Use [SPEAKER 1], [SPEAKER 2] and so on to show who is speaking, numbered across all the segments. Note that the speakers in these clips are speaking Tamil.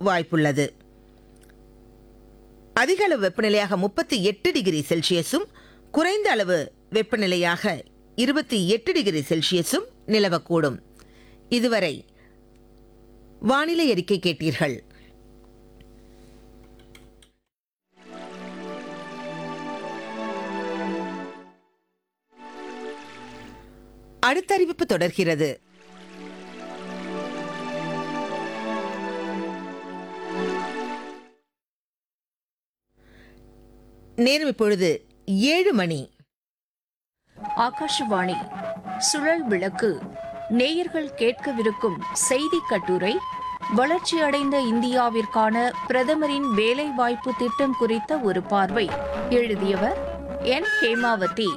[SPEAKER 1] வாய்ப்புள்ளது அதிக அளவு வெப்பநிலையாக முப்பத்தி எட்டு டிகிரி செல்சியஸும் குறைந்த அளவு வெப்பநிலையாக இருபத்தி எட்டு டிகிரி செல்சியஸும் நிலவக்கூடும் இதுவரை வானிலை அறிக்கை கேட்டீர்கள் அடுத்த அறிவிப்பு தொடர்கிறது நேரம் இப்பொழுது ஏழு மணி
[SPEAKER 2] ஆகாஷவாணி சுழல் விளக்கு நேயர்கள் கேட்கவிருக்கும் செய்தி கட்டுரை வளர்ச்சியடைந்த இந்தியாவிற்கான பிரதமரின் வேலைவாய்ப்பு திட்டம் குறித்த ஒரு பார்வை எழுதியவர் என் ஹேமாவதி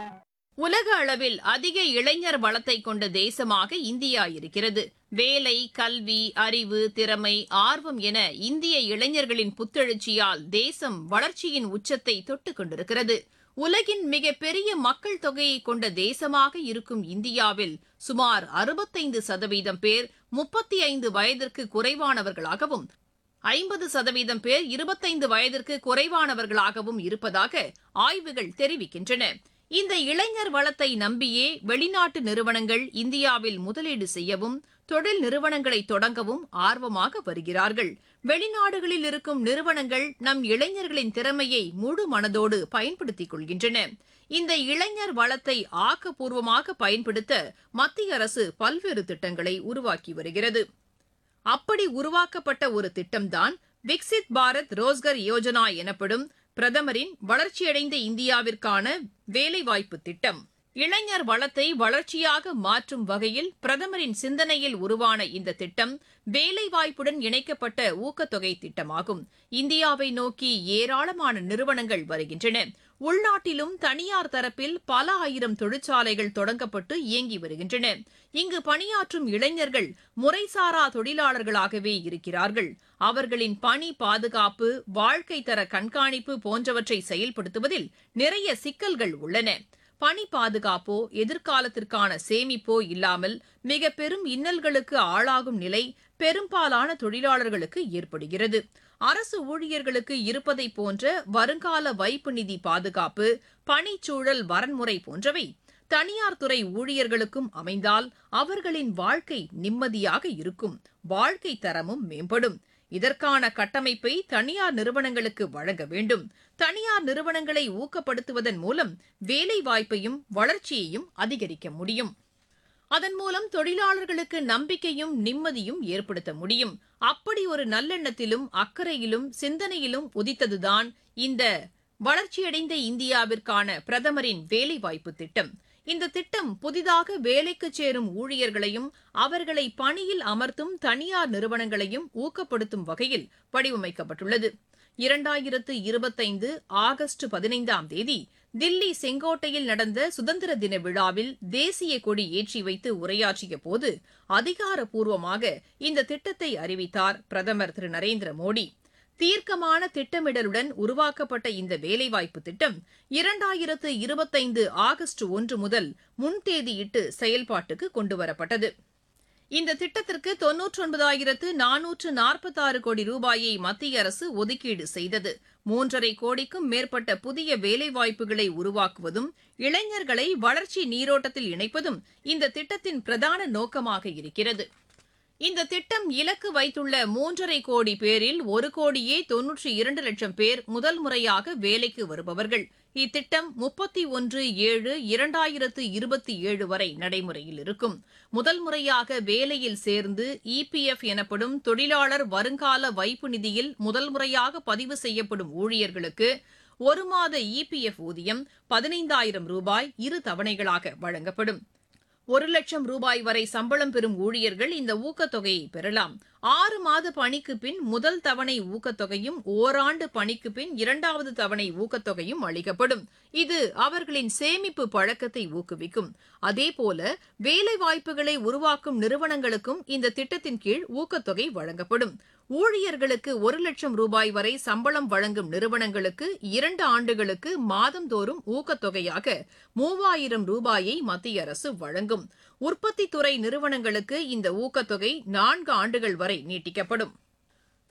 [SPEAKER 3] உலக அளவில் அதிக இளைஞர் வளத்தை கொண்ட தேசமாக இந்தியா இருக்கிறது வேலை கல்வி அறிவு திறமை ஆர்வம் என இந்திய இளைஞர்களின் புத்தெழுச்சியால் தேசம் வளர்ச்சியின் உச்சத்தை தொட்டுக் கொண்டிருக்கிறது உலகின் மிகப்பெரிய மக்கள் தொகையை கொண்ட தேசமாக இருக்கும் இந்தியாவில் சுமார் அறுபத்தைந்து சதவீதம் பேர் முப்பத்தி ஐந்து வயதிற்கு குறைவானவர்களாகவும் ஐம்பது சதவீதம் பேர் இருபத்தைந்து வயதிற்கு குறைவானவர்களாகவும் இருப்பதாக ஆய்வுகள் தெரிவிக்கின்றன இந்த இளைஞர் வளத்தை நம்பியே வெளிநாட்டு நிறுவனங்கள் இந்தியாவில் முதலீடு செய்யவும் தொழில் நிறுவனங்களை தொடங்கவும் ஆர்வமாக வருகிறார்கள் வெளிநாடுகளில் இருக்கும் நிறுவனங்கள் நம் இளைஞர்களின் திறமையை முழு மனதோடு பயன்படுத்திக் கொள்கின்றன இந்த இளைஞர் வளத்தை ஆக்கப்பூர்வமாக பயன்படுத்த மத்திய அரசு பல்வேறு திட்டங்களை உருவாக்கி வருகிறது அப்படி உருவாக்கப்பட்ட ஒரு திட்டம்தான் விக்சித் பாரத் ரோஸ்கர் யோஜனா எனப்படும் பிரதமரின் வளர்ச்சியடைந்த இந்தியாவிற்கான வேலைவாய்ப்பு திட்டம் இளைஞர் வளத்தை வளர்ச்சியாக மாற்றும் வகையில் பிரதமரின் சிந்தனையில் உருவான இந்த திட்டம் வேலைவாய்ப்புடன் இணைக்கப்பட்ட ஊக்கத்தொகை திட்டமாகும் இந்தியாவை நோக்கி ஏராளமான நிறுவனங்கள் வருகின்றன உள்நாட்டிலும் தனியார் தரப்பில் பல ஆயிரம் தொழிற்சாலைகள் தொடங்கப்பட்டு இயங்கி வருகின்றன இங்கு பணியாற்றும் இளைஞர்கள் முறைசாரா தொழிலாளர்களாகவே இருக்கிறார்கள் அவர்களின் பணி பாதுகாப்பு வாழ்க்கை தர கண்காணிப்பு போன்றவற்றை செயல்படுத்துவதில் நிறைய சிக்கல்கள் உள்ளன பணி பாதுகாப்போ எதிர்காலத்திற்கான சேமிப்போ இல்லாமல் மிக பெரும் இன்னல்களுக்கு ஆளாகும் நிலை பெரும்பாலான தொழிலாளர்களுக்கு ஏற்படுகிறது அரசு ஊழியர்களுக்கு இருப்பதை போன்ற வருங்கால வைப்பு நிதி பாதுகாப்பு பணிச்சூழல் வரன்முறை போன்றவை தனியார் துறை ஊழியர்களுக்கும் அமைந்தால் அவர்களின் வாழ்க்கை நிம்மதியாக இருக்கும் வாழ்க்கை தரமும் மேம்படும் இதற்கான கட்டமைப்பை தனியார் நிறுவனங்களுக்கு வழங்க வேண்டும் தனியார் நிறுவனங்களை ஊக்கப்படுத்துவதன் மூலம் வேலை வாய்ப்பையும் வளர்ச்சியையும் அதிகரிக்க முடியும் அதன் மூலம் தொழிலாளர்களுக்கு நம்பிக்கையும் நிம்மதியும் ஏற்படுத்த முடியும் அப்படி ஒரு நல்லெண்ணத்திலும் அக்கறையிலும் சிந்தனையிலும் உதித்ததுதான் இந்த வளர்ச்சியடைந்த இந்தியாவிற்கான பிரதமரின் வேலைவாய்ப்பு திட்டம் இந்த திட்டம் புதிதாக வேலைக்கு சேரும் ஊழியர்களையும் அவர்களை பணியில் அமர்த்தும் தனியார் நிறுவனங்களையும் ஊக்கப்படுத்தும் வகையில் வடிவமைக்கப்பட்டுள்ளது இரண்டாயிரத்து இருபத்தைந்து ஆகஸ்ட் பதினைந்தாம் தேதி தில்லி செங்கோட்டையில் நடந்த சுதந்திர தின விழாவில் தேசிய கொடி ஏற்றி வைத்து உரையாற்றிய போது அதிகாரப்பூர்வமாக இந்த திட்டத்தை அறிவித்தார் பிரதமர் திரு நரேந்திர மோடி தீர்க்கமான திட்டமிடலுடன் உருவாக்கப்பட்ட இந்த வேலைவாய்ப்பு திட்டம் இரண்டாயிரத்து இருபத்தைந்து ஆகஸ்ட் ஒன்று முதல் முன்தேதியிட்டு செயல்பாட்டுக்கு கொண்டுவரப்பட்டது இந்த திட்டத்திற்கு தொன்னூற்றி ஒன்பதாயிரத்து நானூற்று நாற்பத்தாறு கோடி ரூபாயை மத்திய அரசு ஒதுக்கீடு செய்தது மூன்றரை கோடிக்கும் மேற்பட்ட புதிய வேலைவாய்ப்புகளை உருவாக்குவதும் இளைஞர்களை வளர்ச்சி நீரோட்டத்தில் இணைப்பதும் இந்த திட்டத்தின் பிரதான நோக்கமாக இருக்கிறது இந்த திட்டம் இலக்கு வைத்துள்ள மூன்றரை கோடி பேரில் ஒரு கோடியே தொன்னூற்றி இரண்டு லட்சம் பேர் முதல் முறையாக வேலைக்கு வருபவர்கள் இத்திட்டம் முப்பத்தி ஒன்று ஏழு இரண்டாயிரத்து இருபத்தி ஏழு வரை நடைமுறையில் இருக்கும் முதல் முறையாக வேலையில் சேர்ந்து இபிஎஃப் எனப்படும் தொழிலாளர் வருங்கால வைப்பு நிதியில் முதல் முறையாக பதிவு செய்யப்படும் ஊழியர்களுக்கு ஒரு மாத இபிஎஃப் ஊதியம் பதினைந்தாயிரம் ரூபாய் இரு தவணைகளாக வழங்கப்படும் ஒரு லட்சம் ரூபாய் வரை சம்பளம் பெறும் ஊழியர்கள் இந்த ஊக்கத்தொகையை பெறலாம் ஆறு மாத பணிக்கு பின் முதல் தவணை ஊக்கத்தொகையும் ஓராண்டு பணிக்கு பின் இரண்டாவது தவணை ஊக்கத்தொகையும் அளிக்கப்படும் இது அவர்களின் சேமிப்பு பழக்கத்தை ஊக்குவிக்கும் அதேபோல வேலை வாய்ப்புகளை உருவாக்கும் நிறுவனங்களுக்கும் இந்த திட்டத்தின் கீழ் ஊக்கத்தொகை வழங்கப்படும் ஊழியர்களுக்கு ஒரு லட்சம் ரூபாய் வரை சம்பளம் வழங்கும் நிறுவனங்களுக்கு இரண்டு ஆண்டுகளுக்கு மாதந்தோறும் ஊக்கத்தொகையாக மூவாயிரம் ரூபாயை மத்திய அரசு வழங்கும் உற்பத்தி துறை நிறுவனங்களுக்கு இந்த ஊக்கத்தொகை நான்கு ஆண்டுகள் வரை நீட்டிக்கப்படும்